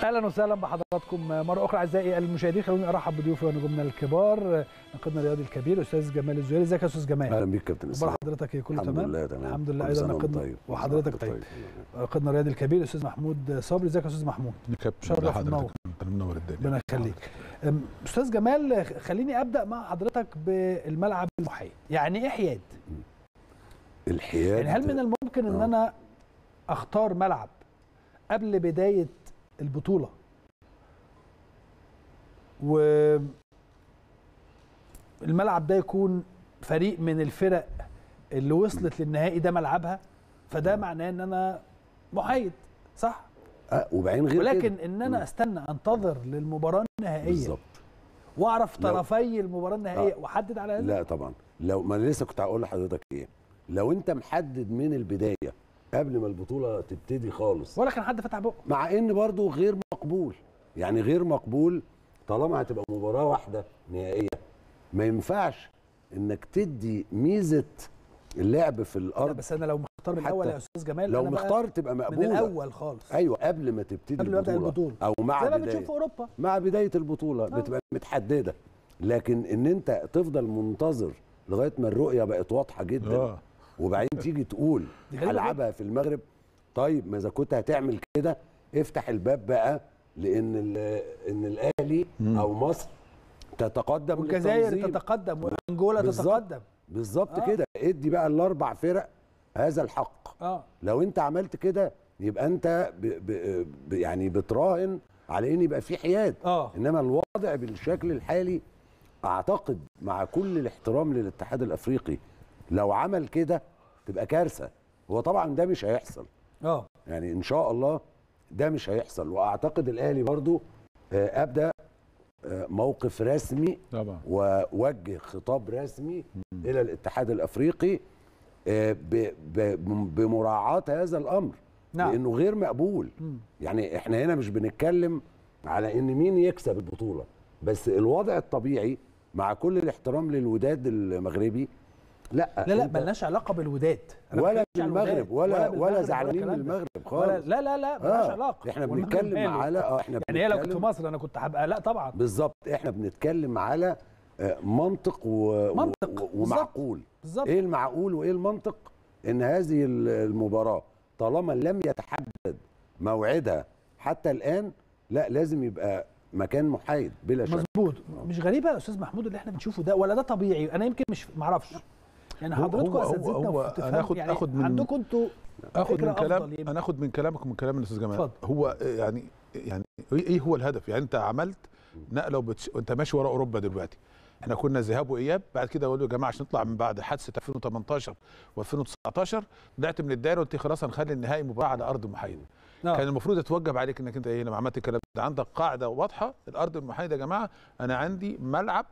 اهلا وسهلا بحضراتكم مره اخرى اعزائي المشاهدين خلوني ارحب بضيوفي ونجومنا الكبار ناقدنا الرياضي الكبير استاذ جمال الزهيري ازيك يا استاذ جمال اهلا بيك كابتن اخبار حضرتك ايه كله الحمد تمام لله تمام الحمد لله كل ايضا سنة وأنت ناقدنا طيب. وحضرتك طيب ناقدنا الرياضي الكبير استاذ محمود صبري ازيك يا استاذ محمود كابتن شرف ده حضرتك منور. انت منور الدنيا ربنا يخليك أم، استاذ جمال خليني ابدا مع حضرتك بالملعب المحايد يعني ايه حياد الحياد يعني هل من الممكن ان آه. انا اختار ملعب قبل بدايه البطوله و الملعب ده يكون فريق من الفرق اللي وصلت للنهائي ده ملعبها فده معناه ان انا محايد صح آه وبعدين غير ولكن كده. ان انا استنى انتظر للمباراه النهائيه بالظبط واعرف لو- طرفي المباراه النهائيه واحدد على هذا لا طبعا لو ما انا لسه كنت هقول لحضرتك ايه لو انت محدد من البدايه قبل ما البطوله تبتدي خالص ولا كان حد فتح بقه مع ان برضو غير مقبول يعني غير مقبول طالما هتبقى مباراه واحده نهائيه ما ينفعش انك تدي ميزه اللعب في لا الارض بس انا لو مختار من حتى الاول يا استاذ جمال لو أنا بقى مختار تبقى من مقبوله الاول خالص ايوه قبل ما تبتدي قبل ما ابدا البطوله او مع زي ما بدايه بنشوف في اوروبا مع بدايه البطوله آه. بتبقى متحدده لكن ان انت تفضل منتظر لغايه ما الرؤيه بقت واضحه جدا اه وبعدين تيجي تقول دي غريبة هلعبها في المغرب طيب ما اذا كنت هتعمل كده افتح الباب بقى لان ال- ان الاهلي مم. او مصر تتقدم والجزائر للتنظيم. تتقدم وانجولا بالظبط. تتقدم بالظبط آه. كده ادي بقى الاربع فرق هذا الحق اه لو انت عملت كده يبقى انت ب ب ب يعني بتراهن على ان يبقى في حياد اه انما الوضع بالشكل الحالي اعتقد مع كل الاحترام للاتحاد الافريقي لو عمل كده تبقى كارثه هو طبعا ده مش هيحصل اه يعني ان شاء الله ده مش هيحصل واعتقد الاهلي برضو آه، ابدا آه، موقف رسمي طبعا ووجه خطاب رسمي الى الاتحاد الافريقي آه، ب- ب- بمراعاه هذا الامر نعم لانه غير مقبول مم. يعني احنا هنا مش بنتكلم على ان مين يكسب البطوله بس الوضع الطبيعي مع كل الاحترام للوداد المغربي لا لا لا أنت ملناش علاقه بالوداد أنا ولا بتكلمش على بالمغرب الوداد، ولا بالمغرب ولا ولا زعلانين من الكلام ده. المغرب ولا خالص لا لا لا ملناش آه، علاقه احنا والمغرب بنتكلم ماله؟ على اه احنا يعني هي لو كنت في بنتكلم- مصر انا كنت هبقى لا طبعا بالظبط احنا بنتكلم على آه، منطق و... منطق، و... بالظبط. ومعقول بالظبط ايه المعقول وايه المنطق ان هذه ال- المباراه طالما لم يتحدد موعدها حتى الان لا لازم يبقى مكان محايد بلا شك مظبوط مش غريبه يا استاذ محمود اللي احنا بنشوفه ده ولا ده طبيعي انا يمكن مش معرفش يعني هو- حضراتكم هو- اساتذتنا هو- وتفهموا أنا آخد- يعني آخد من- عندكم انتوا اخد فكرة من كلام أفضل يمكن. انا اخد من كلامك ومن كلام الاستاذ جمال اتفضل. هو يعني يعني ايه إيه هو الهدف يعني انت عملت نقله وبتش... وانت ماشي ورا اوروبا دلوقتي احنا كنا ذهاب واياب بعد كده قالوا يا جماعه عشان نطلع من بعد حادثه 2018 و2019 طلعت من الدائره قلت خلاص هنخلي النهائي مباراه على ارض محايده آه. كان المفروض يتوجب عليك انك انت ايه لما عملت الكلام ده عندك قاعده واضحه الارض المحايده يا جماعه انا عندي ملعب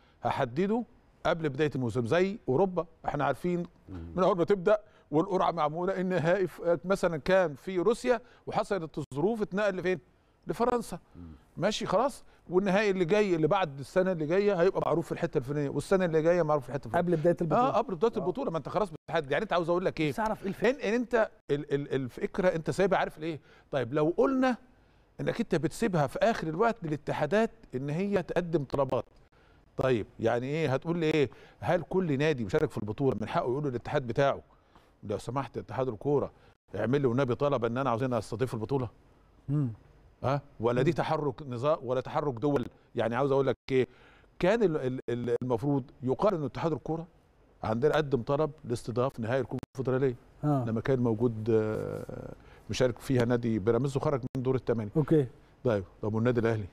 هحدده قبل بدايه الموسم زي اوروبا احنا عارفين من اول ما تبدا والقرعه معموله النهائي في- مثلا كان في روسيا وحصلت الظروف اتنقل لفين؟ لفرنسا ماشي خلاص والنهائي اللي جاي اللي بعد السنه اللي جايه هيبقى معروف في الحته الفلانيه والسنه اللي جايه معروف في الحته الفلانيه قبل بدايه البطوله اه قبل بدايه البطوله ما انت خلاص بتحدد يعني انت عاوز اقول لك ايه بس اعرف ايه الفكره ان, ان انت ال ال الفكره انت سايبها عارف ليه طيب لو قلنا انك انت بتسيبها في اخر الوقت للاتحادات ان هي تقدم طلبات طيب يعني ايه هتقول لي ايه هل كل نادي مشارك في البطوله من حقه يقول للاتحاد بتاعه لو سمحت اتحاد الكوره اعمل لي والنبي طلب ان انا عاوزين استضيف البطوله مم. ها ولا دي تحرك نظام ولا تحرك دول يعني عاوز اقول لك ايه كان ال- ال- ال- المفروض يقال ان اتحاد الكوره عندنا قدم طلب لاستضافه نهائي الكونفدراليه اه لما كان موجود آه، مشارك فيها نادي بيراميدز وخرج من دور الثمانيه اوكي طيب طب والنادي الاهلي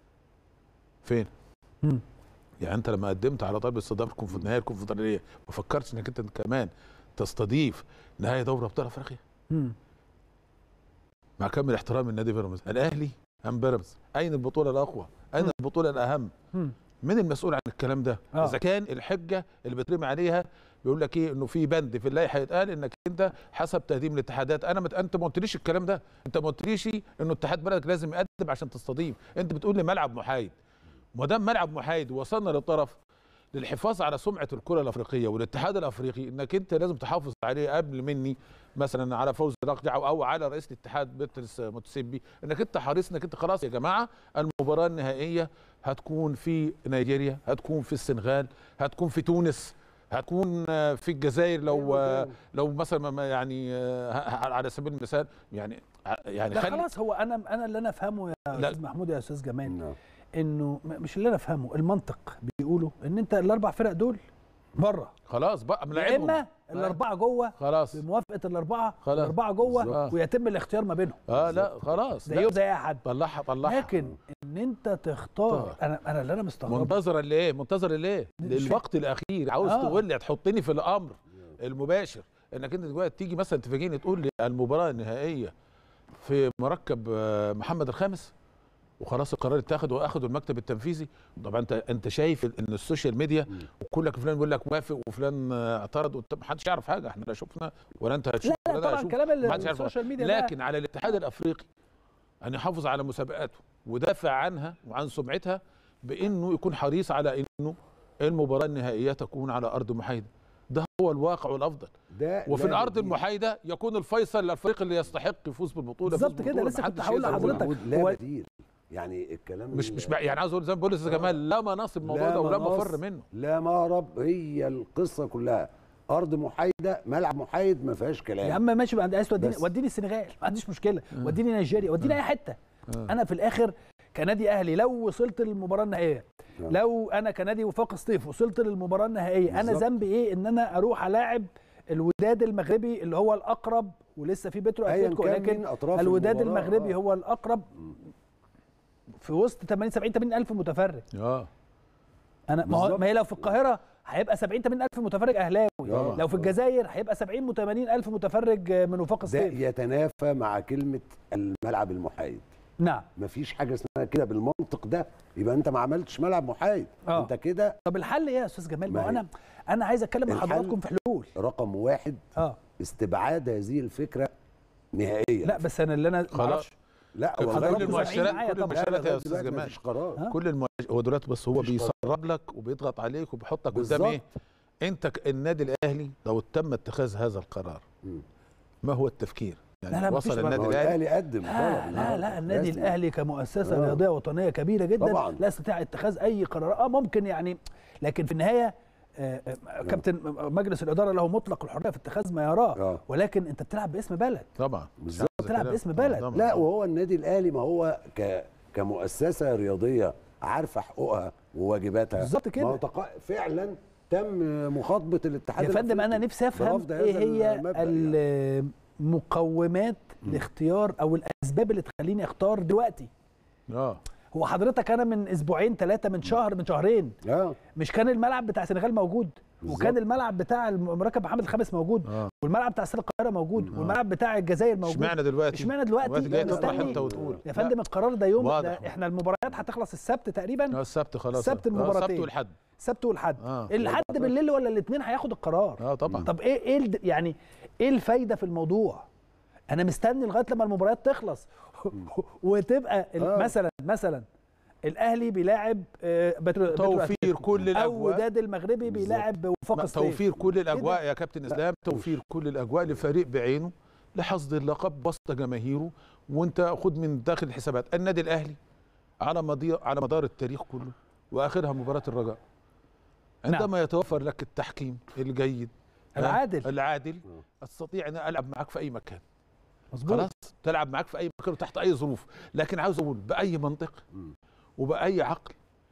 فين مم. يعني انت لما قدمت على طلب استضافه الكونف- نهائي الكونفدراليه ما فكرتش انك انت كمان تستضيف نهائي دوري ابطال افريقيا مم. مع كامل احترامي لنادي بيراميدز الاهلي ام بيراميدز اين البطوله الاقوى اين مم. البطوله الاهم مم. من المسؤول عن الكلام ده آه. اذا كان الحجه اللي بيترمي عليها بيقول لك ايه انه في بند في اللائحه يتقال انك انت حسب تقديم الاتحادات انا مت... انت ما قلتليش الكلام ده انت ما قلتليش انه اتحاد بلدك لازم يقدم عشان تستضيف انت بتقول لي ملعب محايد ما دام ملعب محايد ووصلنا للطرف للحفاظ على سمعه الكره الافريقيه والاتحاد الافريقي انك انت لازم تحافظ عليه قبل مني مثلا على فوز رقجع او على رئيس الاتحاد بطرس متسبي انك انت حريص انك انت خلاص يا جماعه المباراه النهائيه هتكون في نيجيريا هتكون في السنغال هتكون في تونس هتكون آه، في الجزائر لو آه، لو مثلا ما- ما يعني آه، ه- على سبيل المثال يعني يعني لا خلي خلاص هو انا انا اللي انا افهمه يا لا. استاذ محمود يا استاذ جمال نعم. انه م- مش اللي انا افهمه المنطق بيقولوا ان انت الاربع فرق دول بره خلاص بقى يا ملاعبهم اما الاربعه جوه خلاص بموافقه الاربعه خلاص. الاربعه جوه بالظبط. ويتم الاختيار ما بينهم اه لا خلاص لا زيهم زي اي حد طلعها طلعها لكن ان انت تختار طيب. انا انا اللي انا مستغرب منتظره ليه منتظره ليه مش للوقت الاخير عاوز آه. تقول لي تحطني في الامر المباشر انك انت دلوقتي تيجي مثلا تفاجئني تقول لي المباراه النهائيه في مركب آه، محمد الخامس وخلاص القرار اتاخد واخده المكتب التنفيذي طبعا انت انت شايف ان السوشيال ميديا وكلك فلان بيقول لك موافق وفلان آه، اعترض وانت محدش يعرف حاجه احنا لا شفنا ولا انت هتشوف لا ولا لا أنا طبعا هشوف. كلام ال- محدش يعرف السوشيال ميديا ده لكن على الاتحاد الافريقي ان يحافظ على مسابقاته ودافع عنها وعن سمعتها بانه يكون حريص على انه المباراه النهائيه تكون على ارض محايده ده هو الواقع والافضل ده وفي لا الارض بديل. المحايده يكون الفيصل للفريق اللي يستحق يفوز بالبطوله يفوز بالظبط كده، بالبطولة، لسه كنت محدش هقول يقدر يقول لحضرتك. محمود لا هو- بديل يعني الكلام مش مش بقى- يعني عاوز اقول زي ما بقول الاستاذ جمال لا مناص الموضوع لا ده ولا مناص، مفر منه لا مهرب هي القصه كلها ارض محايده ملعب محايد ما فيهاش كلام يا عم ماشي بقى عايز توديني بس. وديني السنغال ما عنديش مشكله وديني نيجيريا وديني اي حته انا في الاخر كنادي اهلي لو وصلت للمباراه النهائيه آه. لو انا كنادي وفاق سطيف وصلت للمباراه النهائيه انا بالظبط. ذنبي ايه ان انا اروح الاعب الوداد المغربي اللي هو الاقرب ولسه في بترو أياً اتلتيكو كان لكن من أطراف الوداد المباراة، المغربي آه. هو الاقرب في وسط 80 70 80 الف متفرج اه انا ما, هو بالظبط. ما هي لو في القاهره هيبقى 70 80 الف متفرج اهلاوي آه. لو في الجزائر هيبقى 70 و80 الف متفرج من وفاق ده سطيف يتنافى مع كلمه الملعب المحايد نعم مفيش حاجه اسمها كده بالمنطق ده يبقى انت ما عملتش ملعب محايد آه. انت كده طب الحل ايه يا استاذ جمال ما ما هو هي- انا انا عايز اتكلم مع الحل- حضراتكم في حلول رقم واحد اه استبعاد هذه الفكره نهائيا لا بس انا اللي انا خلاص. معرفش. لا كل والله حضرتك المؤشرات معايا كل طبعاً. لا، المؤشرات لا، يا استاذ دلوقتي جمال مفيش قرار ها؟ كل المؤش... هو دلوقتي بس هو مفيش قرار. بيسرب لك وبيضغط عليك وبيحطك قدام بالظبط. ايه انت ك- النادي الاهلي لو تم اتخاذ هذا القرار مم. ما هو التفكير يعني لا، لا، مفيش وصل بقى. ما النادي هو الاهلي الاهلي قدم لا طلب لا لا النهاردة. النادي رسمي. الاهلي كمؤسسه آه. رياضيه وطنيه كبيره جدا طبعاً. لا يستطيع اتخاذ اي قرار اه ممكن يعني لكن في النهايه آه، آه، كابتن مجلس الاداره له مطلق الحريه في اتخاذ ما يراه آه. ولكن انت بتلعب باسم بلد طبعا بالظبط. مش عاوز تلعب كلام. باسم آه، بلد. طبعاً. لا وهو النادي الاهلي ما هو ك كمؤسسه رياضيه عارفه حقوقها وواجباتها بالظبط كده. ما هو تق... فعلا تم مخاطبه الاتحاد يا فندم انا الأفريقي نفسي افهم برفض ايه هذا هي المبدأ يعني. المقومات لاختيار او الاسباب اللي تخليني اختار دلوقتي اه هو حضرتك انا من اسبوعين ثلاثه من شهر من شهرين اه مش كان الملعب بتاع السنغال موجود بالظبط. وكان الملعب بتاع المركب محمد الخامس موجود اه والملعب بتاع استاد القاهره موجود والملعب بتاع الجزائر موجود اشمعنى دلوقتي اشمعنى دلوقتي دلوقتي جاي لا، تطلع مستني. انت وتقول يا فندم القرار ده يوم واضح. ده احنا المباريات هتخلص السبت تقريبا اه السبت خلاص السبت آه، المباراتين. السبت والحد السبت والحد آه. الحد بالليل ولا الاثنين هياخد القرار اه طبعا طب ايه ايه الد- يعني ايه الفايده في الموضوع انا مستني لغايه لما المباريات تخلص وتبقى ال- آه. مثلا مثلا الاهلي بيلاعب آه، بترو بترو توفير أتلتيكو. كل او الاجواء وداد المغربي بيلاعب وفاق لا، سطيف توفير كل الاجواء كده. يا كابتن اسلام توفير كل الاجواء لفريق بعينه لحصد اللقب وسط جماهيره وانت خد من داخل الحسابات النادي الاهلي على مدار على مدار التاريخ كله واخرها مباراه الرجاء عندما يتوفر لك التحكيم الجيد ها، العادل. العادل استطيع ان العب معاك في اي مكان مظبوط خلاص تلعب معاك في اي مكان وتحت اي ظروف لكن عاوز اقول باي منطق وباي عقل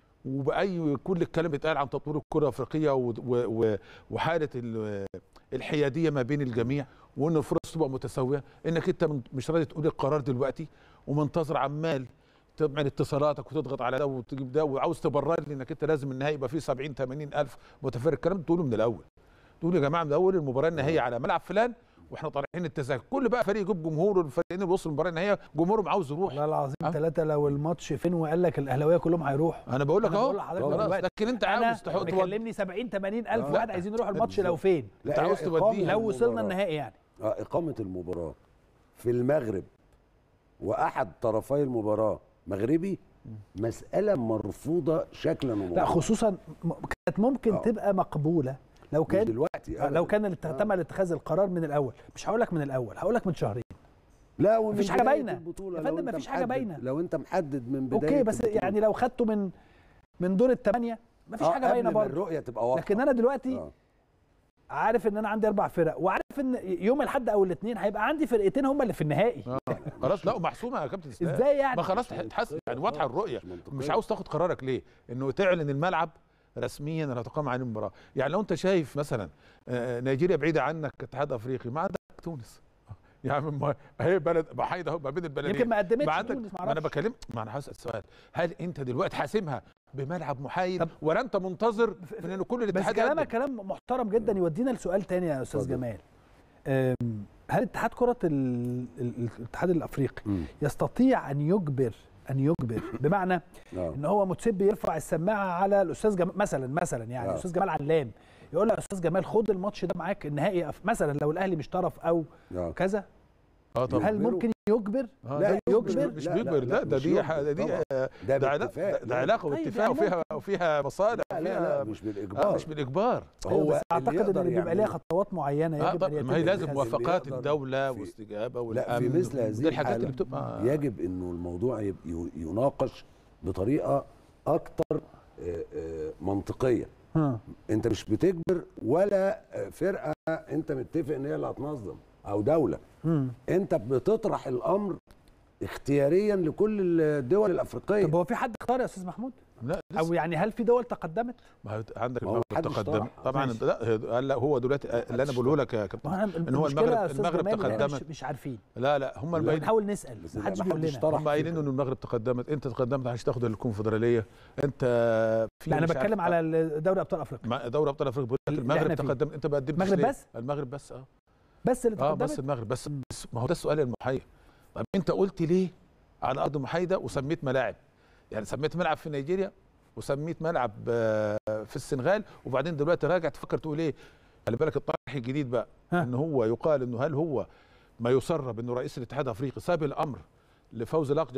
وباي كل الكلام بيتقال عن تطوير الكره الافريقيه و- و- و- وحاله ال- الحياديه ما بين الجميع وان الفرص تبقى متساويه انك انت من- مش راضي تقول القرار دلوقتي ومنتظر عمال تعمل اتصالاتك وتضغط على ده وتجيب ده وعاوز تبرر لي انك انت لازم النهائي يبقى فيه 70 80 الف متفرج الكلام ده تقوله من الاول تقول يا جماعه من الاول المباراه النهائيه على ملعب فلان واحنا طالعين التذاكر كل بقى فريق يجيب جمهوره الفريقين اللي وصلوا المباراه النهائيه جمهورهم عاوز يروح والله العظيم أه؟ ثلاثة لو الماتش فين وقال لك الاهلاويه كلهم هيروحوا انا بقول لك أنا اهو بقول لحضرتك خلاص دلوقتي. لكن انت انا عاوز تحط مكلمني 70 80 الف آه. واحد عايزين يروحوا الماتش لو فين أنت عاوز هي توديها. إقامة لو وصلنا المباراة. النهائي يعني آه، إقامة المباراة في المغرب وأحد طرفي المباراة مغربي مساله مرفوضه شكلا وموضوعا لا خصوصا م- كانت ممكن آه. تبقى مقبوله لو مش كان دلوقتي آه، لو أبداً. كان اللي تم اتخاذ القرار من الاول مش هقول لك من الاول هقول لك من شهرين لا ومن مفيش حاجة بداية باينة. البطولة يا لو فندم أنت مفيش حاجة محدد- باينة. لو انت محدد من بدايه اوكي بس البطولة. يعني لو خدته من من دور الثمانيه مفيش آه، حاجه باينه قبل ما برضه الرؤيه تبقى واضحه لكن انا دلوقتي آه. عارف ان انا عندي اربع فرق وعارف ان يوم الاحد او الاثنين هيبقى عندي فرقتين هم اللي في النهائي آه. خلاص لا ومحسومه يا كابتن اسلام ازاي يعني ما خلاص مش تحس منطقية يعني واضحه خالص، الرؤيه مش منطقية. مش عاوز تاخد قرارك ليه انه تعلن الملعب رسميا اللي هتقام عليه المباراه يعني لو انت شايف مثلا آه، نيجيريا بعيده عنك كاتحاد افريقي ما عندك تونس يعني ما هي بلد محايده اهو ما بين البلدين يمكن ما قدمتش ما عندك تونس ما انا معرفش بكلم ما انا هسال سؤال هل انت دلوقتي حاسمها بملعب محايد طب- ولا انت منتظر من ان كل بس الاتحاد كلامك يقدم؟ كلام محترم جدا يودينا لسؤال تاني يا استاذ اتفضل. جمال أم، هل اتحاد كره ال- ال- الاتحاد الافريقي مم. يستطيع ان يجبر ان يجبر بمعنى آه. ان هو متسبي يرفع السماعه على الاستاذ جمال مثلا مثلا يعني آه. الاستاذ جمال علام يقول له يا استاذ جمال خد الماتش ده معاك النهائي أف- مثلا لو الاهلي مش طرف او آه. كذا اه طبعا هل ممكن يجبر آه، لا، ده يجبر. مش مش لا، بيجبر لا، ده لا، ده مش دي يجبر ح- دي طبعاً. آه، ده ده علاقه باتفاق ده لا. علاقه طيب، واتفاق يعني وفيها وفيها مصالح لا لا لا وفيها مش آه بالاجبار مش بالاجبار أيوة، بس اللي اعتقد ان يقدر اللي بيبقى ليها يعمله. خطوات معينه اه يجب طبعا ان ما هي يتم لازم اللي موافقات يقدر الدوله في- واستجابه لا والامن في مثل هذه دي الحاجات الحالة اللي بتبقى يجب انه الموضوع يب- ي- يناقش بطريقه اكتر آه، آه، منطقيه ها. انت مش بتجبر ولا آه، فرقه انت متفق ان هي اللي هتنظم او دوله مم. انت بتطرح الامر اختياريا لكل الدول الافريقيه طب هو في حد اختار يا استاذ محمود لا او لسه. يعني هل في دول تقدمت ما هو عندك ما هو المغرب محدش تقدم طرح. طبعا ماشي. لا هي- قال لا هو دلوقتي اللي انا بقوله لك يا كابتن ما ان هو المشكلة يا المغرب أستاذ المغرب جمال إن إحنا مش, تقدمت مش عارفين لا لا هم لا، الباقيين بنحاول نسال بس ما حدش ما بيقول حدش لنا طرح. هم قايلين ان المغرب تقدمت انت تقدمت عشان تاخد الكونفدراليه انت في لا انا مش عارف- بتكلم على دوري ابطال افريقيا ما- دوري ابطال افريقيا بيقول لك اللي المغرب إحنا فيه. تقدم انت ما قدمتش المغرب ليه؟ بس؟ المغرب بس اه بس اللي اه تقدمت بس المغرب بس, مم. بس ما هو ده السؤال المحير طب انت قلت ليه على ارض محايده وسميت ملاعب يعني سميت ملعب في نيجيريا وسميت ملعب آه، في السنغال وبعدين دلوقتي راجع تفكر تقول ايه خلي بالك الطرح الجديد بقى ها. ان هو يقال انه هل هو ما يسرب انه رئيس الاتحاد الافريقي ساب الامر لفوز الاقجع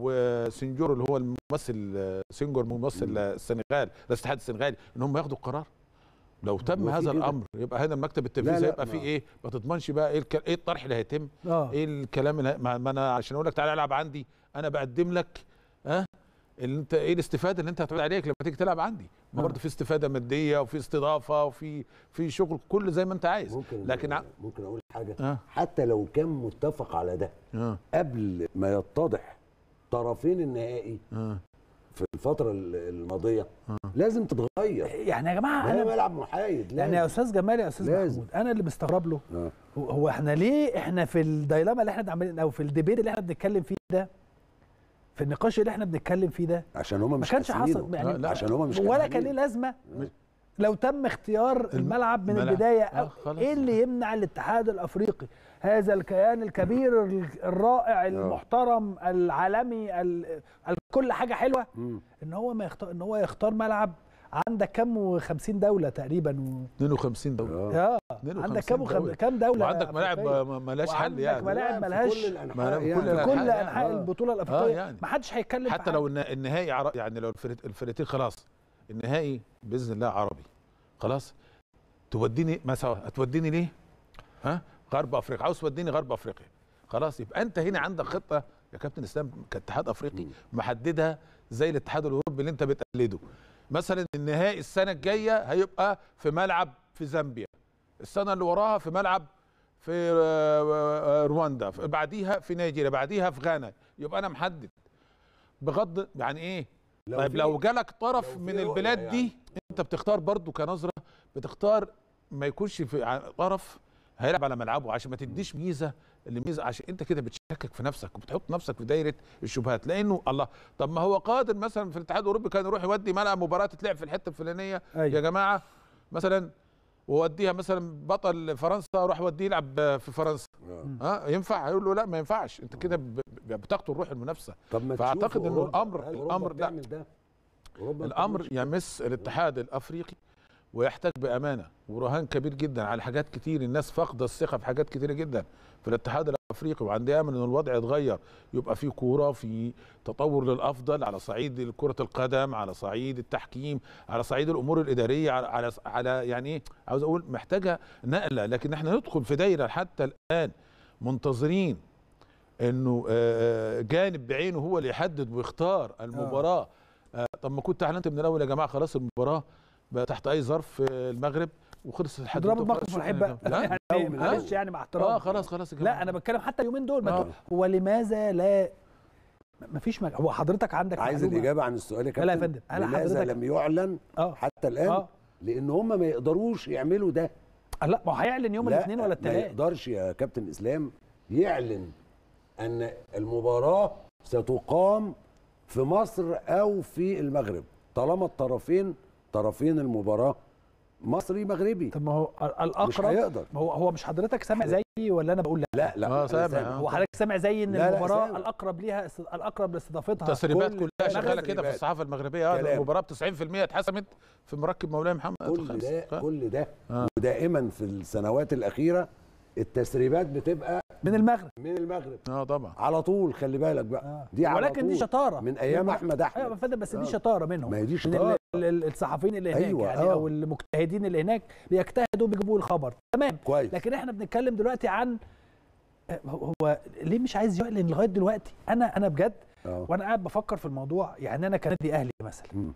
وسنجور اللي هو الممثل آه، سنجور ممثل مم. آه، السنغال رئيس الاتحاد السنغالي ان هم ياخدوا القرار لو تم هو في هذا كده. الامر يبقى هنا المكتب لا، التنفيذي لا، هيبقى فيه ما- ايه ما تضمنش بقى ايه الك- ايه الطرح اللي هيتم اه ايه الكلام اللي ما ما انا عشان اقول لك تعالى العب عندي انا بقدم لك ها اللي انت ايه الاستفاده اللي انت هتعود عليك لما تيجي تلعب عندي ما آه. برضه في استفاده ماديه وفي استضافه وفي في شغل كل زي ما انت عايز ممكن لكن ع- ممكن اقول حاجه اه حتى لو كان متفق على ده اه قبل ما يتضح طرفين النهائي اه في الفتره ال- الماضيه آه. لازم تتغير يعني يا جماعه ما هي انا ملعب محايد يعني يا لازم. استاذ جمال يا استاذ لازم. محمود انا اللي مستغرب له آه. هو- هو احنا ليه احنا في الديلاما اللي احنا عاملين او في الديبيت اللي احنا بنتكلم فيه ده في النقاش اللي احنا بنتكلم فيه ده عشان هم ما مش كانش حاسمينه. حصل يعني لا، لا. عشان هم مش ولا حاسمينه. كان ليه لازمه مش- لو تم اختيار الملعب من الملعب. البدايه آه، أو خلاص. ايه اللي يمنع الاتحاد الافريقي هذا الكيان الكبير ال- الرائع المحترم العالمي ال- ال- كل حاجه حلوه مم. ان هو ما يختار ان هو يختار ملعب عندك كم و50 دوله تقريبا و... 52 دوله آه. يا 52 عندك كم وخم... دولة. كم دوله وعندك ملاعب أفريقية؟ ما- ملهاش حل وعندك يعني ملاعب في ملهاش- كل الانحاء ملاعب في يعني. كل في الأنحاء كل يعني. انحاء آه. البطوله الافريقيه آه، يعني. ما حدش هيتكلم في حتى حاجة. لو النا- النهائي عر... يعني لو الفريق الفرقتين خلاص النهائي باذن الله عربي خلاص توديني مثلا هتوديني ليه؟ ها؟ غرب افريقيا عاوز توديني غرب افريقيا خلاص يبقى انت هنا عندك خطه يا كابتن اسلام كاتحاد افريقي مم. محددها زي الاتحاد الاوروبي اللي انت بتقلده مثلا النهائي السنه الجايه هيبقى في ملعب في زامبيا السنه اللي وراها في ملعب في آه، آه، رواندا في- بعديها في نيجيريا بعديها في غانا يبقى انا محدد بغض يعني ايه لو طيب في- لو جالك طرف لو في من رؤية البلاد يعني. دي انت بتختار برضو كنظره بتختار ما يكونش في ع- طرف هيلعب على ملعبه عشان ما تديش ميزه اللي ميزه عشان انت كده بتشكك في نفسك وبتحط نفسك في دايره الشبهات لانه الله طب ما هو قادر مثلا في الاتحاد الاوروبي كان يروح يودي ملعب مباراه تتلعب في الحته الفلانيه أيوة. يا جماعه مثلا ووديها مثلا بطل فرنسا روح وديه يلعب في فرنسا آه. ها ينفع هيقول له لا ما ينفعش انت كده ب- ب- بتقتل روح المنافسه طب ما فأعتقد تشوفوا إنه أوروبا. الأمر- هل الأمر أوروبا لا. بتعمل ده أوروبا ما الامر بتعملش يمس الاتحاد الافريقي ويحتاج بامانه ورهان كبير جدا على حاجات كتير الناس فاقده الثقه في حاجات كتيره جدا في الاتحاد الافريقي وعندي امل ان الوضع يتغير يبقى في كوره في تطور للافضل على صعيد كره القدم على صعيد التحكيم على صعيد الامور الاداريه على على, على يعني ايه عاوز اقول محتاجه نقله لكن احنا ندخل في دايره حتى الان منتظرين انه آه، جانب بعينه هو اللي يحدد ويختار المباراه آه، طب ما كنت اعلنت من الاول يا جماعه خلاص المباراه بقى تحت اي ظرف في المغرب وخلصت الحدوته اضرب الموقف وخلاص. والحب بقى لا يعني معلش يعني مع احترامي اه خلاص خلاص يا جماعه لا انا بتكلم حتى اليومين دول ما آه. تقول- هو لماذا لا ما فيش مج... هو حضرتك عندك عايز معلومة؟ الاجابه عن السؤال يا لا لا يا كابتن فندم، هل لماذا حضرتك- لم يعلن اه حتى الان اه لان هم ما يقدروش يعملوا ده لا ما هو هيعلن يوم لا، الاثنين ولا ما الثلاث يقدرش يا كابتن اسلام يعلن ان المباراه ستقام في مصر او في المغرب طالما الطرفين طرفين المباراه مصري مغربي طب ما هو ال- الاقرب مش هيقدر ما هو هو مش حضرتك سامع زيي ولا انا بقول لا لا لا آه، أنا سامع، آه. هو حضرتك سامع زيي ان لا، لا، المباراه سامع. الاقرب ليها است- الاقرب لاستضافتها التسريبات كل كلها ده شغاله كده في تسريبات. الصحافه المغربيه اه كلام. المباراه ب 90% اتحسمت في مركب مولاي محمد كل خمسة. ده كل ده آه. ودائما في السنوات الاخيره التسريبات بتبقى من المغرب من المغرب اه طبعا على طول خلي بالك بقى آه. دي على ولكن دي طول. شطاره من ايام من- احمد ايوه يا احمد فندم بس دي آه. شطاره منهم ما هي دي من شطاره ال- ال- الصحفيين اللي هناك أيوة، يعني آه. او المجتهدين اللي هناك بيجتهدوا بيجيبوا الخبر تمام كويس لكن احنا بنتكلم دلوقتي عن آه، هو هو ليه مش عايز يعلن لغايه دلوقتي انا انا بجد اه وانا قاعد بفكر في الموضوع يعني انا كنادي اهلي مثلا مم.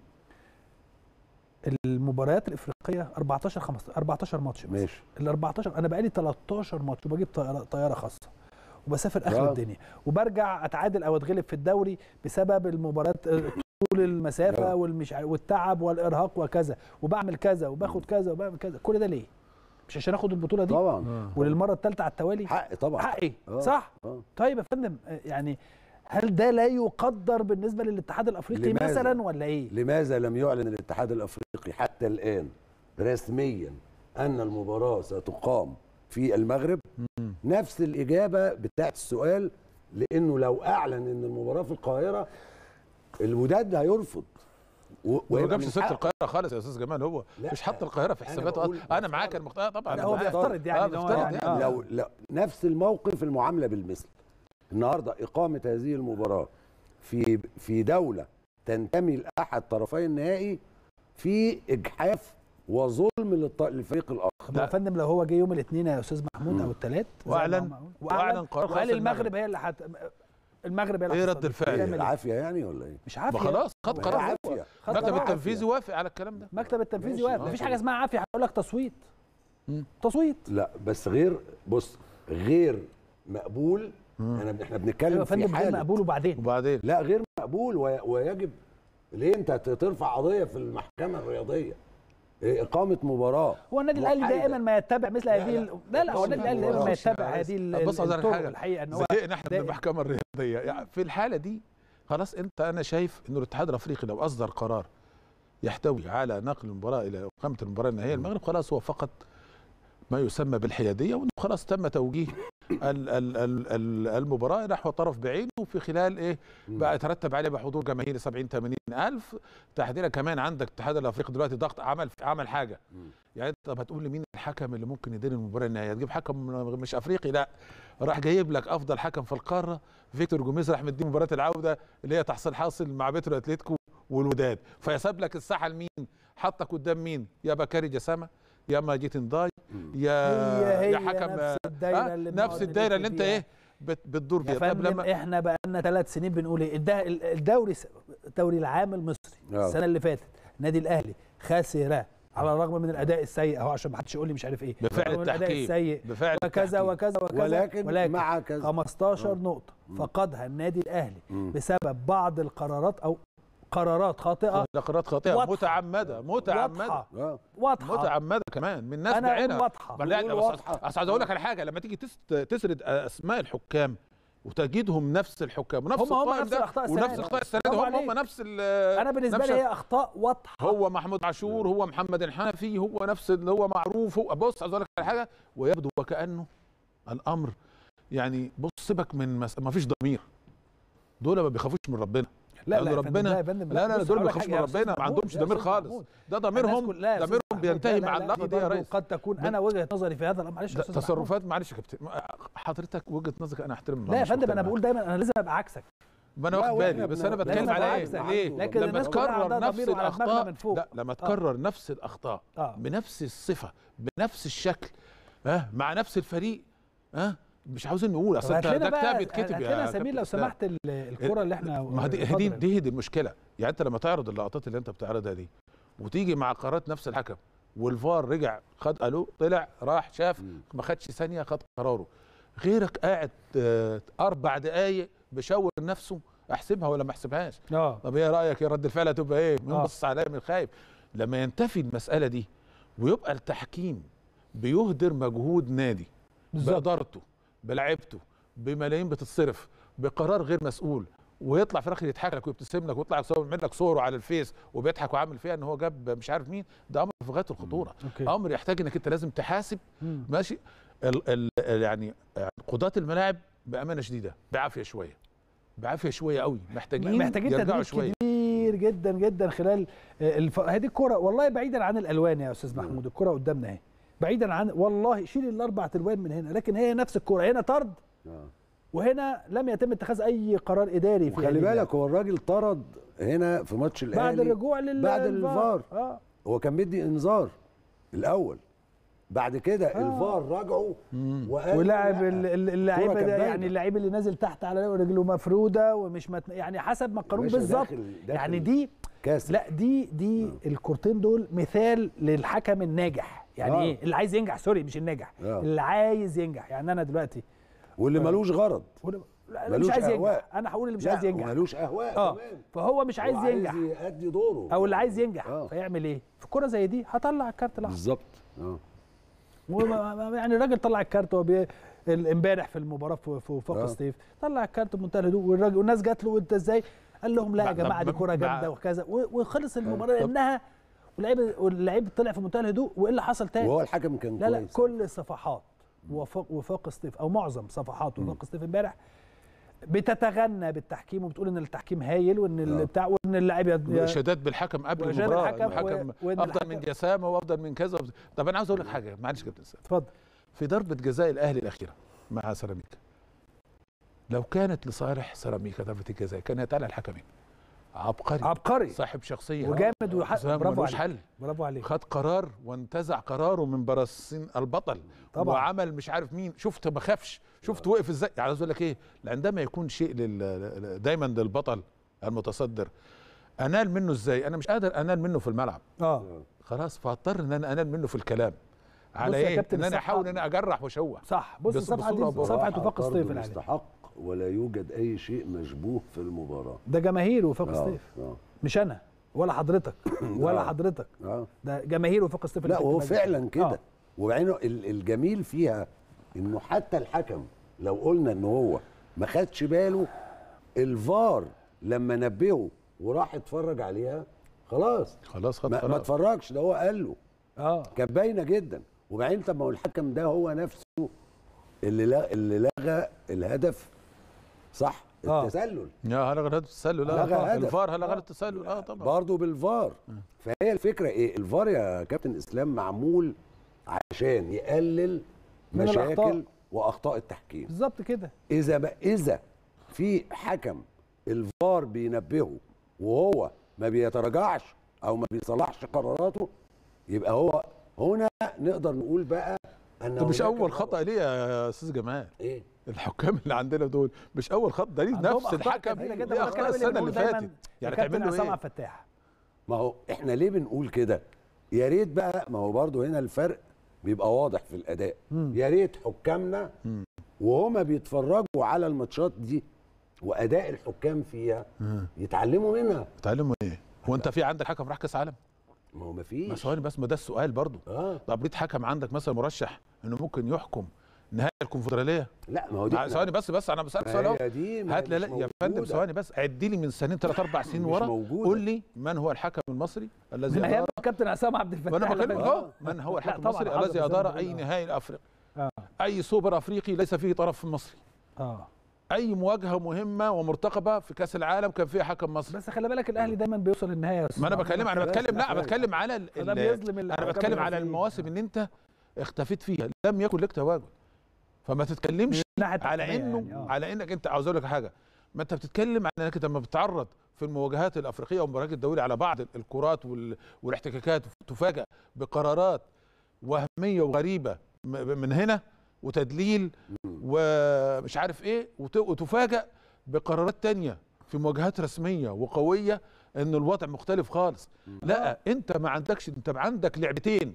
المباريات الافريقيه 14 15 14 ماتش مثلا ماشي ال 14 انا بقالي 13 ماتش وبجيب طياره طياره خاصه وبسافر اخر آه. الدنيا وبرجع اتعادل او اتغلب في الدوري بسبب المباريات آه، طول المسافه آه. والمش ع- والتعب والارهاق وكذا وبعمل كذا وباخد كذا وبعمل كذا كل ده ليه؟ مش عشان اخد البطوله دي طبعا وللمره الثالثه على التوالي حق طبعا حقي آه. صح؟ آه. طيب يا فندم آه، يعني هل ده لا يقدر بالنسبه للاتحاد الافريقي لماذا؟ مثلا ولا ايه؟ لماذا لم يعلن الاتحاد الافريقي حتى الان رسميا ان المباراه ستقام في المغرب نفس الاجابه بتاعت السؤال لانه لو اعلن ان المباراه في القاهره الوداد هيرفض و- ما ويبقى جابش من سيره حقه. القاهره خالص يا استاذ جمال هو لا، مش حاطط القاهره في أنا حساباته بقول انا معاك بفترض. المختار طبعا لا، هو معاك. بيفترض يعني آه، إن هو بيفترض يعني- يعني. آه. لو لو نفس الموقف المعامله بالمثل النهارده اقامه هذه المباراه في في دوله تنتمي لاحد طرفي النهائي في اجحاف وظلم للط- للفريق الاخر طب يا فندم لو هو جه يوم الاثنين يا استاذ محمود مم. او الثلاث وأعلن- وأعلن قرار خاص وقال المغرب المغرب. هي اللي هت المغرب هي اللي إيه رد هتستضيف. الفعل؟ تعمل إيه؟ العافيه يعني ولا ايه؟ مش ما عافيه خلاص خد ما هي قرار عافيه خد المكتب قرار. التنفيذي وافق على الكلام ده المكتب التنفيذي ماشي، واقف ماشي. مفيش حاجه اسمها عافيه هيقول لك تصويت مم. تصويت لا بس غير بص غير مقبول انا احنا ايوه بنتكلم يا فندم في غير حاله مقبول وبعدين وبعدين لا غير مقبول وي- ويجب ليه انت ترفع قضيه في المحكمه الرياضيه إيه، اقامه مباراه هو النادي الاهلي محايدة. دائما ما يتبع مثل لا، هذه لا. ال- لا لا هو النادي الاهلي دائما ما بص، يتبع عايز- هذه ال- بص عايز أقول لك الطرق حاجة. الحقيقه ان هو زهقنا احنا من دائما. المحكمه الرياضيه يعني في الحاله دي خلاص انت انا شايف انه الاتحاد الافريقي لو اصدر قرار يحتوي على نقل المباراه الى اقامه المباراه النهائيه المغرب خلاص هو فقط ما يسمى بالحياديه وانه خلاص تم توجيه ال- ال- ال- ال- المباراه نحو طرف بعينه وفي خلال ايه بقى يترتب عليه بحضور جماهيري 70 80 الف تحديدا كمان عندك الاتحاد الافريقي دلوقتي ضغط عمل عمل حاجه مم. يعني انت هتقول لي مين الحكم اللي ممكن يدير المباراه النهائيه تجيب حكم مش افريقي لا راح جايب لك افضل حكم في القاره فيكتور جوميز راح مديه مباراه العوده اللي هي تحصيل حاصل مع بيترو اتلتيكو والوداد فيساب لك الساحه لمين حطك قدام مين يا بكاري جسامه يا ماجيت نداي يا هي هي يا حكم نفس الدايره آه، اللي نفس بنقعد الدايره نلف اللي انت فيها. ايه بت- بتدور يا فيها طب فندم لما احنا بقالنا ثلاث سنين بنقول ايه الده- الدوري الدوري العام المصري آه. السنه اللي فاتت النادي الاهلي خسر على الرغم من الاداء السيء اهو عشان ما حدش يقول لي مش عارف ايه بفعل رغم من الاداء التحكيم. السيء بفعل وكذا التحكيم. وكذا وكذا ولكن, ولكن مع كذا 15 آه. نقطه فقدها النادي الاهلي مم. بسبب بعض القرارات او قرارات خاطئه قرارات خاطئه واضحة. متعمده متعمده واضحه اه واضحه متعمده كمان من ناس انا اقول بعينها واضحه بل لا بقول لا بس واضحة. أصل عايز اقول لك على حاجه لما تيجي تست- تسرد اسماء الحكام وتجدهم نفس الحكام ونفس هم- هم القائم نفس ده الأخطاء السنة ونفس دي. اخطاء السنه دي برافو هم هم عليك. نفس ال- انا بالنسبه نفس لي هي اخطاء واضحه هو محمود عاشور هو محمد الحنفي هو نفس اللي هو معروف هو بص عايز اقول لك على حاجه ويبدو وكانه الامر يعني بص سيبك من مس... ما فيش ضمير دول ما بيخافوش من ربنا لا لأن لا يا فندم، ربنا لا يا فندم لا لا بص دول هقول ما لك بيخافوش حاجة من يا أستاذ ربنا ما محمود، عندهمش يا ضمير أستاذ خالص محمود. ده الناس ضميرهم كلها يا أستاذ ضميرهم بينتهي لا، مع لا، اللقطه دي دي يا برضه ريس قد تكون انا وجهه نظري في هذا الامر معلش يا ده استاذ محمود. تصرفات معلش يا كابتن حضرتك وجهه نظرك انا احترم لا يا مش فندم مختلف انا معاك. بقول دايما انا لازم ابقى عكسك ما انا لا، واخد وإحنا بالي بس بن- انا بتكلم لازم على أبقى ايه؟ عكسك. ليه؟ لكن لما الناس كلها تكرر عندها نفس ضمير وعلى دماغنا الاخطاء من فوق. لا لما آه. تكرر نفس الاخطاء آه. بنفس الصفه بنفس الشكل ها مع نفس الفريق ها مش عاوزين نقول اصل طب انت هات ده لنا كتاب بقى يتكتب هات يا لنا سمير كابتن لو إسلام. سمحت ال- الكره اللي احنا ما دي اتفضل دي يا دي, دي المشكله يعني انت لما تعرض اللقطات اللي انت بتعرضها دي وتيجي مع قرارات نفس الحكم والفار رجع خد الو طلع راح شاف ما خدش ثانيه خد قراره غيرك قاعد آه، اربع دقائق بيشاور نفسه احسبها ولا ما احسبهاش اه طب ايه رايك يا رد الفعل هتبقى ايه مين آه. بص عليا من خايف لما ينتفي المساله دي ويبقى التحكيم بيهدر مجهود نادي بالظبط. بادارته بلعبته بملايين بتتصرف بقرار غير مسؤول ويطلع في الاخر يضحك لك ويبتسم لك ويطلع يصور يعمل لك صوره على الفيس وبيضحك وعامل فيها ان هو جاب مش عارف مين ده امر في غايه الخطوره أوكي. امر يحتاج انك انت لازم تحاسب مم. ماشي ال ال ال- يعني قضاة الملاعب بامانه شديده بعافيه شويه بعافيه شويه قوي محتاجين محتاجين يرجعوا تدريب شويه كبير جدا جدا خلال آه، الف... هذه الكره والله بعيدا عن الالوان يا استاذ محمود الكره قدامنا اهي بعيدا عن والله شيل الاربع الوان من هنا لكن هي نفس الكره هنا طرد آه. وهنا لم يتم اتخاذ اي قرار اداري في وخلي هذه اللعبة. بالك هو الراجل طرد هنا في ماتش الاهلي بعد الرجوع لل بعد الفار. الفار اه هو كان مدي انذار الاول بعد كده آه. الفار راجعه وقال ولاعب لا. ال- ال- اللعيبه الكرة ده كانت يعني باينة. اللعيب اللي نازل تحت على رجله مفروده ومش مت... يعني حسب ما القانون باشا بالظبط داخل- داخل يعني دي كاسر لا دي دي الكورتين دول مثال للحكم الناجح يعني آه. ايه اللي عايز ينجح سوري مش الناجح آه. اللي عايز ينجح يعني انا دلوقتي واللي ملوش غرض ولا- لا أنا مش ملوش عايز أهواء. ينجح انا هقول اللي مش لا، عايز ينجح وملوش اهواء اه كمان فهو مش عايز هو ينجح يأدي دوره او اللي عايز ينجح آه. فيعمل ايه في كرة زي دي هطلع الكارت الاحمر بالظبط اه وما- ما- يعني الراجل طلع الكارت وهو بي- ال- امبارح في المباراه في في وفاق آه. سطيف طلع الكارت بمنتهى الهدوء والراجل والناس جات له وانت ازاي قال لهم لا يا مع- جماعه دي مع- كره مع- جامده وكذا و- وخلص المباراه طب- لانها واللعيب واللعيب طلع في منتهى الهدوء وايه اللي حصل تاني وهو الحكم كان لا لا كويس كل صفحات وفاق وفاق سطيف او معظم صفحات وفاق سطيف امبارح بتتغنى بالتحكيم وبتقول ان التحكيم هايل وان آه. البتاع وان اللاعب يد- واشادات بالحكم قبل وإشادة المباراه الحكم الحكم و- وإن افضل الحكم- من جسامه وافضل من كذا وافضل- طب انا عاوز اقول لك حاجه معلش يا كابتن اسلام اتفضل في ضربه جزاء الاهلي الاخيره مع سيراميكا لو كانت لصالح سيراميكا ضربه الجزاء كان يتعلى الحكمين عبقري عبقري صاحب شخصيه وجامد وح- زي ما برافو ملوش عليك. حل برافو عليك خد قرار وانتزع قراره من براسين البطل طبعاً. وعمل مش عارف مين شفت ما خافش شفت وقف ازاي يعني عاوز اقول لك ايه عندما يكون شيء لل... دايما للبطل المتصدر انال منه ازاي انا مش قادر انال منه في الملعب اه خلاص فاضطر ان انا انال منه في الكلام على بص يا ايه كابتن ان انا الصفحة- احاول ان انا اجرح واشوح صح بص بس الصفحه بصورة دي أو صفحه بصراحة وفاق طرد الصيف العالي مستحق ولا يوجد اي شيء مشبوه في المباراه ده جماهير وفاق آه، الصيف آه، مش انا ولا حضرتك ولا آه. حضرتك اه ده جماهير وفاق الصيف اللي لا كانت وهو موجودة. فعلا كده آه. وبعدين ال- الجميل فيها انه حتى الحكم لو قلنا ان هو ما خدش باله الفار لما نبهه وراح اتفرج عليها خلاص خلاص خد ما, ما قرار اتفرجش ده هو قال له اه كانت باينه جدا وبعدين طب ما هو الحكم ده هو نفسه اللي لا اللي لغى الهدف صح آه. التسلل يا هلا غلط التسلل لغى اه هدف. الفار هلا غلط التسلل اه طبعا برضه بالفار فهي الفكره ايه الفار يا كابتن اسلام معمول عشان يقلل من مشاكل الأخطاء. واخطاء التحكيم بالظبط كده اذا ما اذا في حكم الفار بينبهه وهو ما بيتراجعش او ما بيصلحش قراراته يبقى هو هنا نقدر نقول بقى ان ده مش هناك اول خطا ليه يا استاذ جمال ايه الحكام اللي عندنا دول مش اول خطا ده ليه عندهم نفس أخطاء الحكم كتيرة جدا ليه والكلام اخطاء السنه اللي بنقوله دايماً فاتت يعني الكابتن تعمل له عصام ايه عبد الفتاح ما هو احنا ليه بنقول كده يا ريت بقى ما هو برضو هنا الفرق بيبقى واضح في الاداء يا ريت حكامنا وهما بيتفرجوا على الماتشات دي واداء الحكام فيها يتعلموا منها تعلموا ايه هو انت في عندك حكم راح كاس عالم ما هو ما مفيش ثواني بس ما ده السؤال برضو اه طب ليه حكم عندك مثلا مرشح انه ممكن يحكم نهائي الكونفدراليه لا ما هو دي مع- ثواني بس بس انا بسالك سؤال اهو هي دي ما هات لا مش لا يا فندم موجودة. ثواني بس عدي لي من سنين ثلاث اربع سنين مش ورا موجودة. قول لي من هو الحكم المصري الذي من ايام ادار الكابتن عصام عبد الفتاح وانا بكلمك لما- اهو من هو لا الحكم طبعاً المصري حاضر، الذي زي ما ادار بقول اي آه. نهائي الافريقي اه اي سوبر افريقي ليس فيه طرف مصري اه اي مواجهه مهمه ومرتقبه في كاس العالم كان فيها حكم مصري بس خلي بالك الاهلي دايما بيوصل النهايه يا أستاذ ما انا محمود. بكلم انا بس بتكلم لا أحيانا. بتكلم على ال- فده ال- بيظلم انا الحكام بتكلم على المصريين. المواسم ان انت اختفيت فيها لم يكن لك تواجد فما تتكلمش من ناحية على تقنية انه يعني، آه. على انك انت عاوز اقول لك حاجه ما انت بتتكلم عن انك لما بتتعرض في المواجهات الافريقيه والمباريات الدوليه على بعض الكرات وال- والاحتكاكات تفاجأ بقرارات وهميه وغريبه م- من هنا وتدليل ومش عارف ايه وت- وتفاجأ بقرارات تانية في مواجهات رسميه وقويه ان الوضع مختلف خالص لا انت ما عندكش انت عندك لعبتين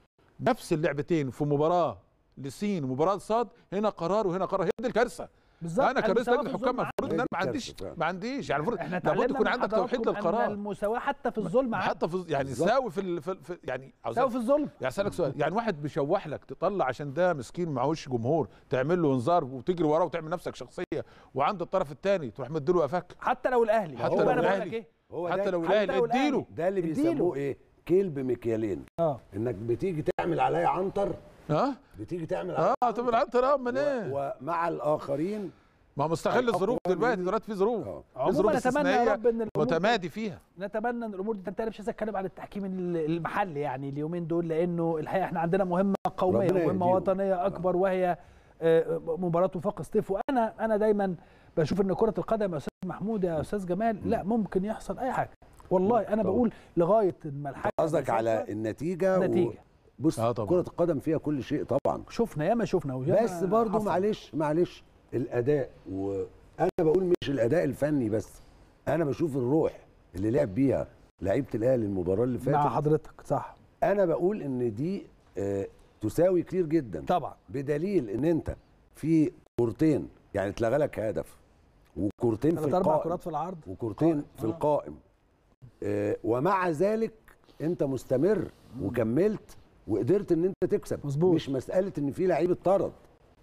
نفس اللعبتين في مباراه لسين ومباراه صاد هنا قرار وهنا قرار هي دي الكارثه بالظبط انا كرئيس المساواة لجنه في الحكام الظلم المفروض ان انا ما عادي. عنديش كارثة فعلا. ما عنديش يعني المفروض احنا لابد اتعلمنا يكون من عندك توحيد حضراتكم أن للقرار المساواه حتى في الظلم عادي. حتى في يعني بالظبط. ساوي في, ال- في, في يعني عاوز ساوي في الظلم يعني اسالك سؤال يعني واحد بيشوح لك تطلع عشان ده مسكين معهوش جمهور تعمل له انذار وتجري وراه وتعمل نفسك شخصيه وعند الطرف الثاني تروح مديله قفاك حتى لو الاهلي حتى هو لو أنا بقول الأهلي. لك ايه هو حتى ده لو حتى الاهلي لو الأهلي. اديله ده اللي اديله. بيسموه ايه كيل بمكيالين اه انك بتيجي تعمل عليا عنتر اه بتيجي تعمل عليا اه طب انت اه امال ايه و- ومع الاخرين ما هو مستغل الأقوى الظروف دلوقتي مني. دلوقتي في ظروف اه في عموما ظروف نتمنى يا استثنائية رب ان الامور متمادي فيها نتمنى ان الامور دي تنتهي مش عايز اتكلم عن التحكيم ال- المحلي يعني اليومين دول لانه الحقيقه احنا عندنا مهمه قوميه ربنا ومهمه يهديهم. وطنيه اكبر وهي آه، مباراه وفاق سطيف وانا انا دايما بشوف ان كره القدم يا استاذ محمود يا استاذ جمال لا ممكن يحصل اي حاجه والله انا طبعا. بقول لغايه ما الحاجه قصدك على النتيجه و- نتيجه بص آه طبعا. كره القدم فيها كل شيء طبعا شفنا ياما شفنا وياما بس برضو حصل. معلش معلش الاداء وانا بقول مش الاداء الفني بس انا بشوف الروح اللي لعب بيها لعيبه الاهلي المباراه اللي مع فاتت حضرتك صح انا بقول ان دي آه، تساوي كتير جدا طبعا بدليل ان انت في كورتين يعني اتلغى لك هدف وكورتين في ثلاث اربع القائم كرات في العرض وكورتين في آه. القائم آه، ومع ذلك انت مستمر وكملت وقدرت ان انت تكسب مظبوط. مش مساله ان في لعيب اتطرد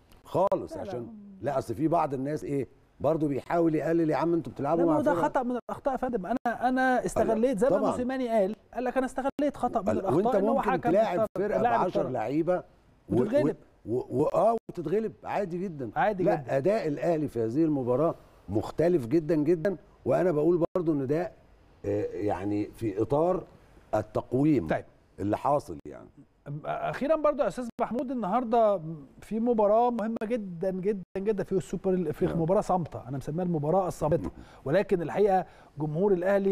خالص لا. عشان لا اصل في بعض الناس ايه برضه بيحاول يقلل يا عم انتوا بتلعبوا لا مع ما هو ده فرق. خطا من الاخطاء يا فندم انا انا استغليت زي ما طبعاً. موسيماني قال قال لك انا استغليت خطا من الاخطاء وانت إن هو ممكن حكم تلاعب اختار- فرقه ب لاعب 10 اختار. لعيبه و- وتتغلب. و- و- اه وتتغلب عادي جدا عادي لا جدا. اداء الاهلي في هذه المباراه مختلف جدا جدا وانا بقول برضو ان ده آه، يعني في اطار التقويم طيب. اللي حاصل يعني اخيرا برضو يا استاذ محمود النهارده في مباراه مهمه جدا جدا جدا في السوبر الافريقي نعم. مباراه صامته انا مسميها المباراه الصامته ولكن الحقيقه جمهور الاهلي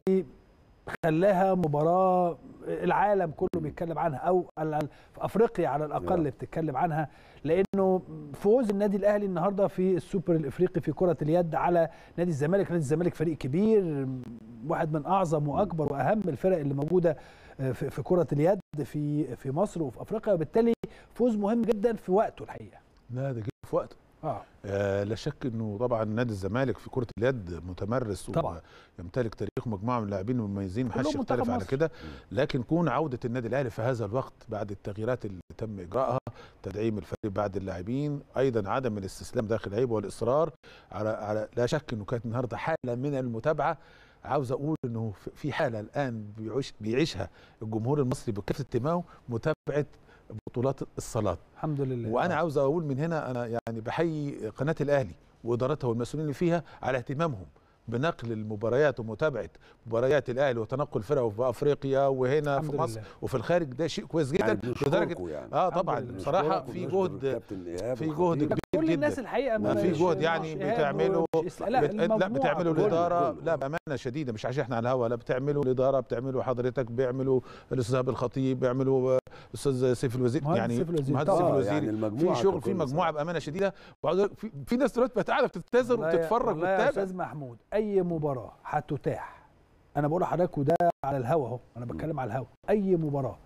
خلاها مباراه العالم كله بيتكلم عنها او ال- في افريقيا على الاقل نعم. بتتكلم عنها لانه فوز النادي الاهلي النهارده في السوبر الافريقي في كره اليد على نادي الزمالك نادي الزمالك فريق كبير واحد من اعظم واكبر واهم الفرق اللي موجوده في في كره اليد في في مصر وفي افريقيا وبالتالي فوز مهم جدا في وقته الحقيقه لا ده جه في وقته اه آه لا شك انه طبعا نادي الزمالك في كره اليد متمرس طبعا. ويمتلك تاريخ مجموعه من اللاعبين المميزين محدش كلهم يختلف منتخب على مصر. كده لكن كون عوده النادي الاهلي في هذا الوقت بعد التغييرات اللي تم اجراءها تدعيم الفريق بعد اللاعبين ايضا عدم الاستسلام داخل اللعيبه والاصرار على على لا شك انه كانت النهارده حاله من المتابعه عاوز اقول انه في- في حاله الان بيعيش بيعيشها الجمهور المصري بكافه انتمائه متابعه بطولات الصالات الحمد لله وانا آه. عاوز اقول من هنا انا يعني بحيي قناه الاهلي وادارتها والمسؤولين اللي فيها على اهتمامهم بنقل المباريات ومتابعه مباريات الاهلي وتنقل فرقه في افريقيا وهنا الحمد في مصر لله. وفي الخارج ده شيء كويس جدا يعني لدرجه بنشكركم يعني اه الحمد طبعا لله. بصراحه بنشكركم في ونشكر جهد الكابتن إيهاب في والخطيب. جهد كبير كل جدا الناس الحقيقه ما في مش- جهد مش يعني إيهاب بتعمله ومش إسلام. لا بت... لا المجموعة بتعملوا كلها. الاداره كله. لا بامانه شديده مش عشان احنا على الهوا لا بتعملوا الاداره بتعملوا حضرتك بيعملوا الاستاذ إيهاب الخطيب بيعملوا آه، الاستاذ سيف الوزير مهندس يعني سيف الوزير. مهندس طبعاً. سيف آه، الوزير يعني المجموعة في شغل في ككل مجموعه صراحة. بامانه شديده وعاوز أقول في, في ناس دلوقتي بقت قاعده بتتزر والله يا- وبتتفرج والله يا وتتابع استاذ محمود اي مباراه هتتاح انا بقول لحضرتك وده على الهوا اهو انا بتكلم على الهوا اي مباراه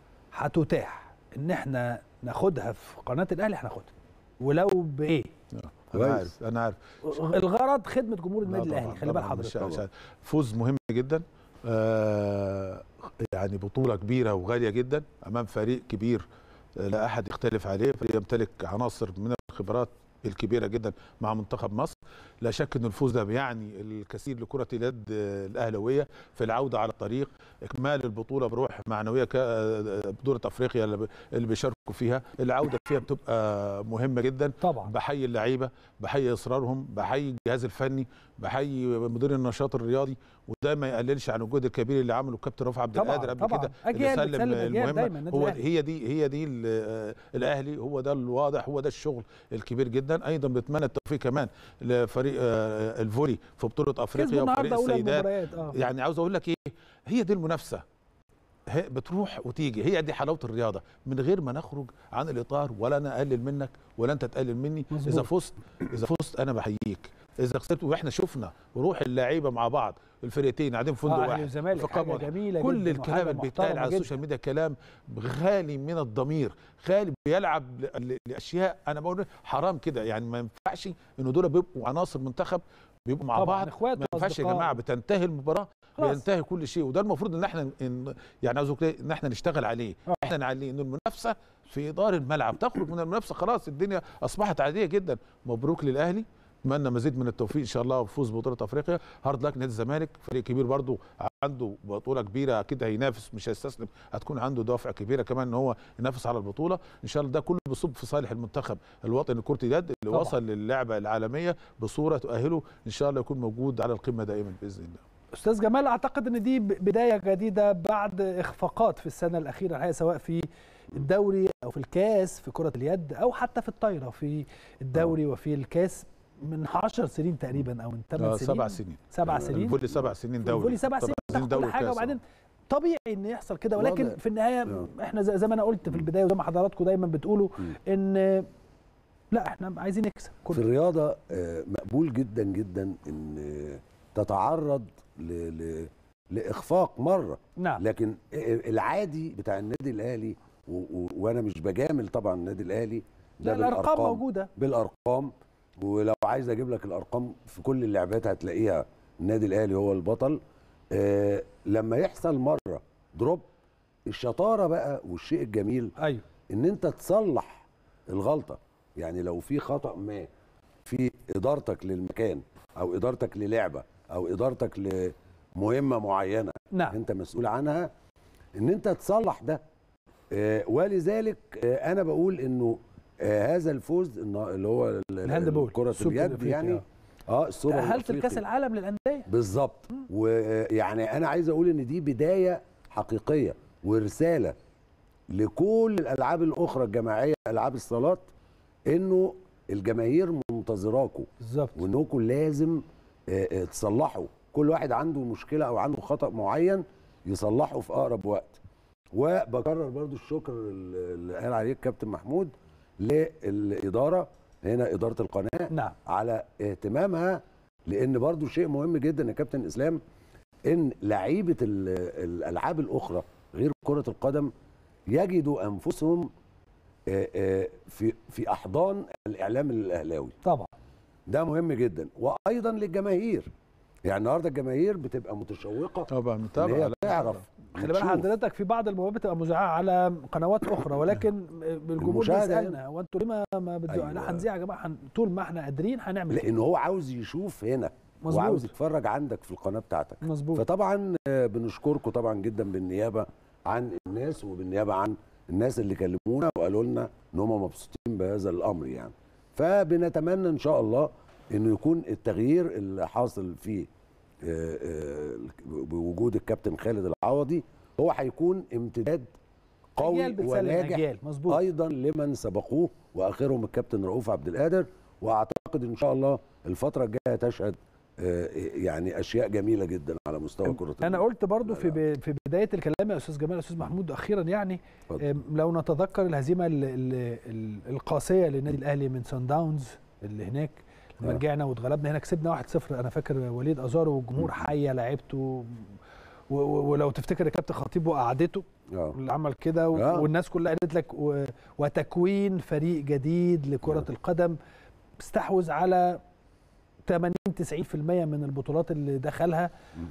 هتتاح ان احنا ناخدها في قناه الاهلي هناخدها ولو بايه انا كويس. عارف انا عارف الغرض خدمه جمهور النادي لا الاهلي طبعاً، خلي بال طبعاً، مش- حضرتك مش- فوز مهم جدا آه يعني بطوله كبيره وغاليه جدا امام فريق كبير آه، لا احد يختلف عليه فريق يمتلك عناصر من الخبرات الكبيره جدا مع منتخب مصر لا شك ان الفوز ده بيعني الكثير لكره اليد آه، الاهلاويه في العوده على الطريق اكمال البطوله بروح معنويه ك- آه، بطوله افريقيا اللي ب- اللي بيشاركوا فيها العوده فيها بتبقى مهمه جدا طبعا بحيي اللعيبه بحيي اصرارهم بحيي الجهاز الفني بحيي مدير النشاط الرياضي وده ما يقللش عن الجهد الكبير اللي عمله الكابتن رفعت عبد طبعا القادر قبل طبعا كده اجيال اللي بتسلم سلم اجيال دايما المهمه النادي هو الأهلي. هي دي هي دي ال- آه، الاهلي هو ده الواضح هو ده الشغل الكبير جدا ايضا بنتمنى التوفيق كمان لفريق آه، الفولي في بطوله كسبوا افريقيا وفريق النهارده اولى السيدات المباريات اه يعني عاوز اقول لك ايه هي دي المنافسه هي بتروح وتيجي هي دي حلاوه الرياضه من غير ما نخرج عن الاطار ولا انا اقلل منك ولا انت تقلل مني مظبوط. اذا فزت اذا فزت انا بحييك اذا خسرت واحنا شفنا روح اللعيبه مع بعض الفرقتين قاعدين في فندق آه، أهلي واحد وزمالك في قمر. حاجه جميله كل جداً الكلام وحاجة اللي بيتقال محترمة على جداً. السوشيال ميديا كلام خالي من الضمير خالي بيلعب ل- ل- لاشياء انا بقول حرام كده يعني ما ينفعش ان دول بيبقوا عناصر منتخب بيبقوا مع طبعاً، بعض إخوات ما ينفعش يا وأصدقاء. جماعه بتنتهي المباراه خلاص. بينتهي كل شيء وده المفروض ان احنا إن يعني عاوز أقول إيه؟ ان احنا نشتغل عليه آه. احنا نعليه ان المنافسه في ادار الملعب تخرج من المنافسه خلاص الدنيا اصبحت عاديه جدا مبروك للاهلي اتمنى مزيد من التوفيق ان شاء الله وفوز بطوله افريقيا هارد لك نادي الزمالك فريق كبير برضو عنده بطوله كبيره اكيد هينافس مش هيستسلم هتكون عنده دوافع كبيره كمان ان هو ينافس على البطوله ان شاء الله ده كله بيصب في صالح المنتخب الوطني لكره اليد اللي طبعاً. وصل للعبه العالميه بصوره تؤهله ان شاء الله يكون موجود على القمه دائما باذن الله استاذ جمال اعتقد ان دي ب- بدايه جديده بعد اخفاقات في السنه الاخيره الحقيقه سواء في الدوري او في الكاس في كره اليد او حتى في الطايره في الدوري وفي الكاس من 10 سنين تقريبا او من 8 آه، سنين سبع سنين سبع سنين الفولي سبع سنين دوري الفولي سبع سنين تاخد كل حاجه وكاس. وبعدين طبيعي ان يحصل كده ولكن وضع. في النهايه آه. احنا زي زي ما انا قلت في البدايه وزي ما حضراتكم دايما بتقولوا مم. ان لا احنا عايزين نكسب في كل الرياضه آه، مقبول جدا جدا ان آه، تتعرض ل... ل... لاخفاق مره نعم لكن العادي بتاع النادي الاهلي و... و... وانا مش بجامل طبعا النادي الاهلي لا ده الارقام بالارقام موجوده بالارقام ولو عايز اجيب لك الارقام في كل اللعبات هتلاقيها النادي الاهلي هو البطل آه لما يحصل مره دروب الشطاره بقى والشيء الجميل ايوه ان انت تصلح الغلطه يعني لو في خطا ما في ادارتك للمكان او ادارتك للعبه او ادارتك لمهمه معينه نعم انت مسؤول عنها ان انت تصلح ده آه، ولذلك آه، انا بقول انه آه، هذا الفوز النا- اللي هو ال- ال- الهاندبول، كره السوبر اليد الأفريقي، يعني آه. اه السوبر تأهلت الأفريقي. لكاس العالم للانديه بالظبط ويعني انا عايز اقول ان دي بدايه حقيقيه ورساله لكل الالعاب الاخرى الجماعيه العاب الصالات انه الجماهير منتظراكم بالظبط وانكم لازم آه، آه، تصلحوا كل واحد عنده مشكله او عنده خطا معين يصلحه في اقرب وقت وبكرر برضو الشكر اللي قال عليه الكابتن محمود للاداره هنا اداره القناه نعم على اهتمامها لان برضو شيء مهم جدا يا كابتن اسلام ان لعيبه ال- الالعاب الاخرى غير كره القدم يجدوا انفسهم آه، آه، في في احضان الاعلام الاهلاوي طبعا ده مهم جدا وايضا للجماهير يعني النهارده الجماهير بتبقى متشوقه طبعا ان متابع هي تعرف خلي بالك وتشوف. حضرتك في بعض المباريات بتبقى مذاعه على قنوات اخرى ولكن الجمهور المشاهدة بيسالنا هو انتوا ليه ما ما بتذيعوا أيوة. لا هنذيع يا جماعه هن- طول ما احنا قادرين هنعمل كده لان هو عاوز يشوف هنا مظبوط. وعاوز يتفرج عندك في القناه بتاعتك مظبوط فطبعا آه، بنشكركم طبعا جدا بالنيابه عن الناس وبالنيابه عن الناس اللي كلمونا وقالوا لنا ان هم مبسوطين بهذا الامر يعني فبنتمنى ان شاء الله انه يكون التغيير اللي حاصل في آه، آه، بوجود الكابتن خالد العوضي هو هيكون امتداد قوي أجيال بتسلم وناجح أجيال مظبوط ايضا لمن سبقوه واخرهم الكابتن رؤوف عبد القادر واعتقد ان شاء الله الفتره الجايه تشهد آه، يعني اشياء جميله جدا على مستوى كره انا اليد. قلت برضو لا، في لا. ب- في بدايه الكلام يا استاذ جمال استاذ محمود اخيرا يعني اتفضل. أم، لو نتذكر الهزيمه ال- ال- ال- القاسيه للنادي الاهلي من سان داونز اللي هناك لما آه. رجعنا واتغلبنا هنا كسبنا 1-0 انا فاكر وليد ازارو والجمهور حيا لعيبته و- و- ولو تفتكر الكابتن خطيب وقعدته اه اللي عمل كده و- آه. والناس كلها قالت لك و- وتكوين فريق جديد لكره آه. القدم استحوذ على 80 90% من البطولات اللي دخلها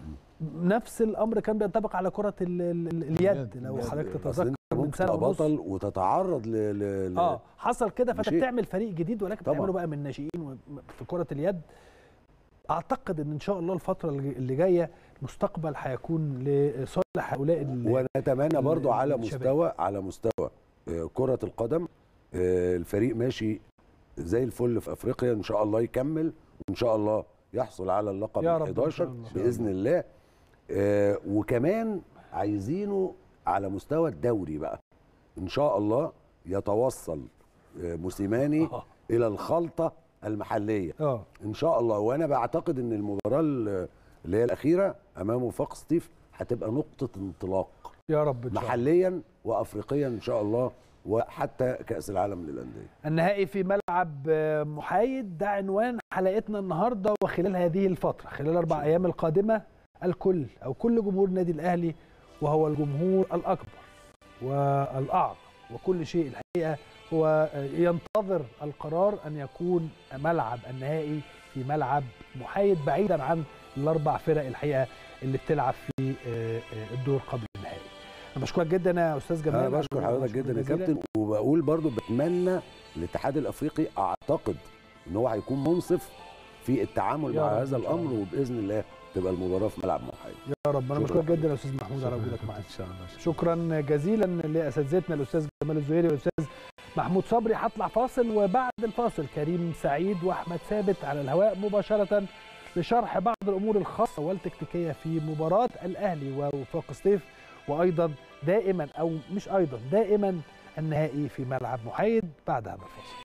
نفس الامر كان بينطبق على كره ال ال ال اليد اليد، لو اليد. حضرتك اصل تتذكر انت من ممكن سنه تبقى ونص بطل وتتعرض ل, ل... ل... اه حصل كده فانت لشيء. بتعمل فريق جديد ولكن طبعاً. بتعمله بقى من ناشئين و- في كره اليد اعتقد ان ان شاء الله الفتره اللي جايه المستقبل هيكون لصالح هؤلاء ال- ونتمنى برضو على الشباب. مستوى على مستوى آه، كرة القدم آه، الفريق ماشي زي الفل في افريقيا ان شاء الله يكمل وان شاء الله يحصل على اللقب يا ال رب إن شاء 11 الله. باذن الله آه، وكمان عايزينه على مستوى الدوري بقى ان شاء الله يتوصل آه، موسيماني آه. الى الخلطه المحليه اه ان شاء الله وانا بعتقد ان المباراه ال- اللي هي الاخيره امام وفاق سطيف هتبقى نقطه انطلاق يا رب ان شاء الله محليا وافريقيا ان شاء الله وحتى كاس العالم للانديه النهائي في ملعب آه، محايد ده عنوان حلقتنا النهارده وخلال هذه الفتره خلال الاربع ايام القادمه الكل او كل جمهور النادي الاهلي وهو الجمهور الاكبر والاعظم وكل شيء الحقيقه هو آه، ينتظر القرار ان يكون ملعب النهائي في ملعب محايد بعيدا عن الاربع فرق الحقيقه اللي بتلعب في آه، آه، الدور قبل النهائي انا بشكرك جدا يا استاذ جمال انا بشكر على حضرتك شكراً جدا يا جزيلاً. كابتن وبقول برضو بتمنى الاتحاد الافريقي اعتقد ان هو هيكون منصف في التعامل يا مع رب هذا إن شاء الامر الله. وباذن الله تبقى المباراه في ملعب محايد يا رب انا شكراً. بشكرك جدا يا استاذ محمود على وجودك معانا ان شاء الله شكرا جزيلا لاساتذتنا الاستاذ جمال الزهيري والاستاذ محمود صبري هطلع فاصل وبعد الفاصل كريم سعيد واحمد ثابت على الهواء مباشره لشرح بعض الامور الخاصه والتكتيكيه في مباراه الاهلي ووفاق سطيف وايضا دائما او مش ايضا دائما النهائي في ملعب محايد بعد هذا الفاصل